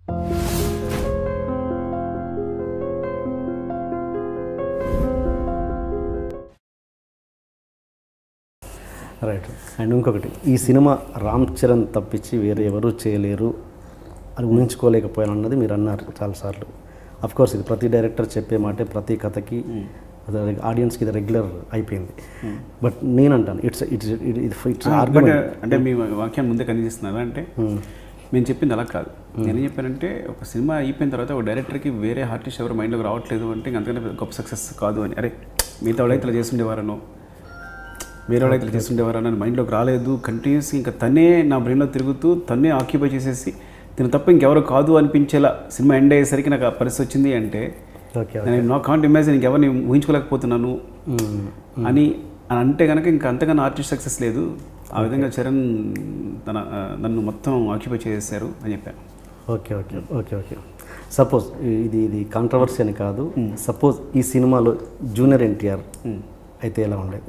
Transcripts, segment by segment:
Right and ఇంకొకటి ఈ cinema Ram Charan తప్పించి వేరే ఎవరూ చేయలేరు అని ఊహించుకోలేకపోయాను అన్నది మీరు అన్నారు చాలాసార్లు అఫ్ కోర్స్ ఇది ప్రతి డైరెక్టర్ చెప్పే మాటే ప్రతి కథకి ఆడియన్స్కి ఇది రెగ్యులర్ అయిపోయింది బట్ నేను అంటాను it's it's it's but argument అంటే మీ వాక్యాన్ని ముందే కందిస్తున్నారు అంటే మేము చెప్పింది అలా కాదు నేను చెప్పానంటే ఒక సినిమా అయిపోయిన తర్వాత ఒక డైరెక్టర్కి వేరే ఆర్టిస్ట్ ఎవరు మైండ్లోకి రావట్లేదు అంటే ఇంక అంతకంటే గొప్ప సక్సెస్ కాదు అని అరే మిగతా వాళ్ళైతే ఇలా చేస్తుండేవారనో వేరే వాళ్ళైతే ఇలా చేస్తుండేవారని అని మైండ్లోకి రాలేదు కంటిన్యూస్ ఇంకా తనే నా బ్రెయిన్లో తిరుగుతూ తన్నే ఆక్యుపై చేసేసి దీని తప్ప ఇంకెవరు కాదు అనిపించేలా సినిమా ఎండ్ అయ్యేసరికి నాకు ఆ పరిస్థితి వచ్చింది అంటే ఓకే నేను నా కాంట్ ఇమాజిన్ ఇంకెవరిని ఊహించుకోలేకపోతున్నాను అని అని అంటే కనుక ఇంకా అంతకన్నా ఆర్టిస్ట్ సక్సెస్ లేదు ఆ విధంగా చరణ్ తన ఆ, నన్ను మొత్తం ఆక్యుపై చేసేసారు అని చెప్పాను okay okay okay okay suppose ఇది ఇది కాంట్రవర్సీ అని కాదు సపోజ్ ఈ సినిమాలో జూనియర్ ఎన్టీఆర్ అయితే ఎలా ఉండేది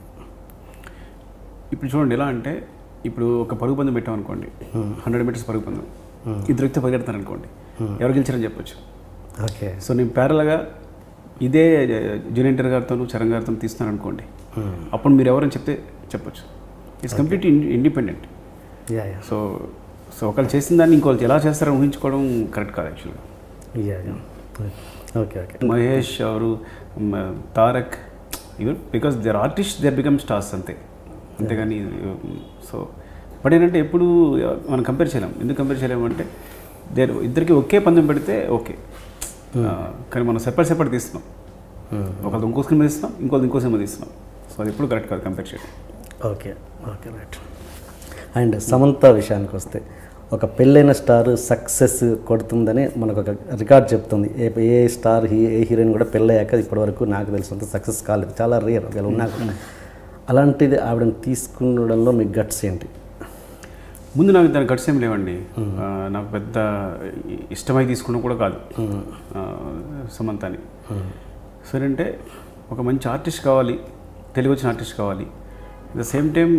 ఇప్పుడు చూడండి ఎలా అంటే ఇప్పుడు ఒక పరుగు పందెం పెట్టాం అనుకోండి హండ్రెడ్ మీటర్స్ పరుగు పందెం ఇద్దరు వ్యక్తి పరిగెడతారు అనుకోండి ఎవరు గెలిచారని చెప్పొచ్చు ఓకే సో నేను ప్యారల్గా ఇదే జూనియర్ ఎన్టీఆర్ గారితో చరణ్ గారితో తీస్తున్నాను అనుకోండి అప్పుడు మీరు ఎవరని చెప్తే చెప్పొచ్చు it's complete independent yeah yeah so so ఒకళ్ళు చేసిన దాన్ని ఇంకోళ్ళు ఎలా చేస్తారని ఊహించుకోవడం కరెక్ట్ కాదు యాక్చువల్గా yeah yeah okay okay Mahesh ಅವರು మ, Tarak even because they're artist they're become stars అంతే అంతేగాని సో బట్ ఏంటంటే ఎప్పుడు మనం కంపేర్ చేయలేం ఎందుకు కంపేర్ చేయలేము అంటే దేర్ ఇద్దరికి ఒకే పందెం పెడితే ఓకే కానీ మనం సెపరేట్ సెపరేట్ తీస్తున్నాం ఒకళ్ళు ఇంకో సినిమా తీస్తున్నాం ఇంకోళ్ళు ఇంకో సినిమా తీస్తున్నాం సో అది ఎప్పుడు కరెక్ట్ కాదు కంపేర్ చేయడం okay okay right and Samantha విషయానికి వస్తే ఒక పెళ్ళైన స్టార్ సక్సెస్ కొడుతుందని మనకు ఒక రికార్డ్ చెప్తుంది a a star he a heroine కూడా పెళ్ళయ్యాక ఇప్పటివరకు నాకు తెలిసినంత సక్సెస్ కాలేదు చాలా రేర్ ఒకవేళ ఉన్నా కూడా. అలాంటిది ఆవిడని తీసుకునడంలో మీ గట్స్ ఏంటి ముందు నాకు దాని గట్స్ ఏం లేవండి ఆ, నాకు పెద్ద ఇష్టమై తీసుకున్న కూడా కాదు ఆ, సమంతాని సరే అంటే ఒక మంచి ఆర్టిస్ట్ కావాలి తెలుగు వచ్చిన ఆర్టిస్ట్ కావాలి అట్ ద సేమ్ టైం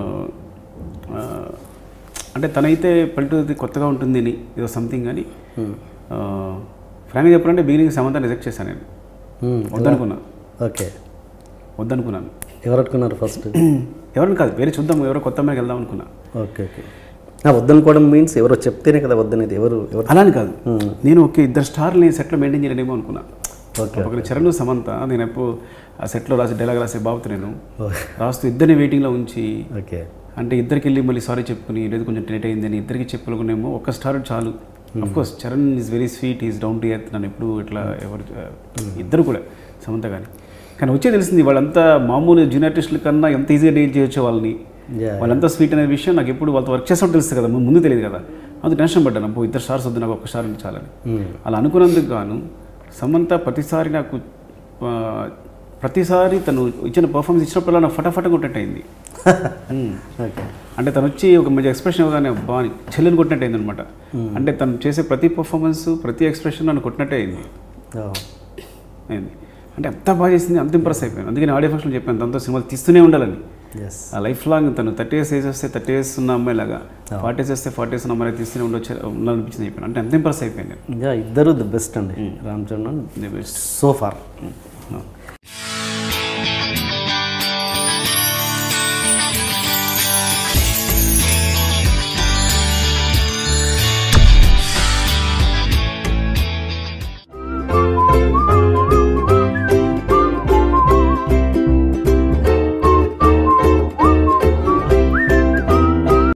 అంటే తనైతే పల్లెటూరు కొత్తగా ఉంటుంది అని ఏదో సంథింగ్ అని ఫ్రాంక్గా చెప్పాలంటే బిగినింగ్ సమంతా రిజెక్ట్ చేశాను నేను వద్దనుకున్నా ఓకే వద్దనుకున్నాను ఎవరు అనుకున్నారు ఫస్ట్ ఎవరిని కాదు వేరే చూద్దాం ఎవరో కొత్త అమ్మాయికి వెళ్దాం అనుకున్నా ఓకే ఓకే ఆ, వద్దనుకోవడం మీన్స్ ఎవరో చెప్తేనే కదా వద్దనేది ఎవరు ఎవరు అలా అని కాదు నేను ఓకే ఇద్దరు స్టార్ని సెట్లో మెయింటైన్ చేయలేమో అనుకున్నా ఓకే ఒకరి చరణ్ సమంత నేను ఎప్పుడు ఆ సెట్లో రాసి డైలాగ్ రాసే బాబుతో నేను రాస్తూ ఇద్దరిని వెయిటింగ్లో ఉంచి ఓకే అంటే ఇద్దరికి వెళ్ళి మళ్ళీ సారీ చెప్పుకుని లేదు కొంచెం లేట్ అయిందని ఇద్దరికి చెప్పుకునేమో ఒక్క స్టార్ చాలు of course Charan is very sweet is down to earth నన్ను ఎప్పుడు ఇట్లా ఎవరు ఇద్దరు కూడా సమంత కానీ కానీ వచ్చే తెలిసింది వాళ్ళంతా మామూలు జూనియర్ ఆర్టిస్టుల కన్నా ఎంత ఈజీగా డీల్ చేయొచ్చు వాళ్ళని Yeah. వాళ్ళంతా స్వీట్ అనే విషయం నాకు ఎప్పుడు వాళ్ళతో వర్క్ చేసినప్పుడు తెలుస్తుంది కదా ముందు తెలియదు కదా అందుకు టెన్షన్ పడ్డాను అబ్బో ఇద్దరు స్టార్స్ వద్దు నాకు ఒక్క స్టార్ చాలని అలా అనుకున్నందుకు గాను సమంత ప్రతిసారి నాకు ఆ, ప్రతిసారి తను ఇచ్చిన పర్ఫార్మెన్స్ ఇచ్చినప్పుడల్లా నాకు ఫటాఫట కొట్టినట్టు అయింది ఓకే అంటే తను వచ్చి ఒక మంచి ఎక్స్ప్రెషన్ ఇవ్వగానే అబ్బా అని చెల్లెని కొట్టినట్టు అయింది అనమాట అంటే తను చేసే ప్రతి పర్ఫార్మెన్స్ ప్రతి ఎక్స్ప్రెషన్ నన్ను కొట్టినట్టే అయింది అయింది అంటే అంత బాగా చేసింది అంత ఇంప్రెస్ అయిపోయాను అందుకని ఆడియో ఫంక్షన్ చెప్పాను తనతో సినిమాలు తీస్తూనే ఉండాలని ఎస్ ఆ లైఫ్ లాంగ్ తను థర్టీ ఇయర్స్ ఏజ్ వస్తే థర్టీ ఇయర్స్ ఉన్న అమ్మాయి లాగా ఫార్టీ ఇయర్స్ వస్తే ఫార్టీ ఇయర్స్ ఉన్న అమ్మాయి తీస్తూనే ఉండొచ్చు ఉండాలనిపించింది చెప్పాను అంటే అంత ఇంప్రెస్ అయిపోయాను యా ఇద్దరు ది బెస్ట్ అండి రామ్ చరణ్ నేను బెస్ట్ సో ఫార్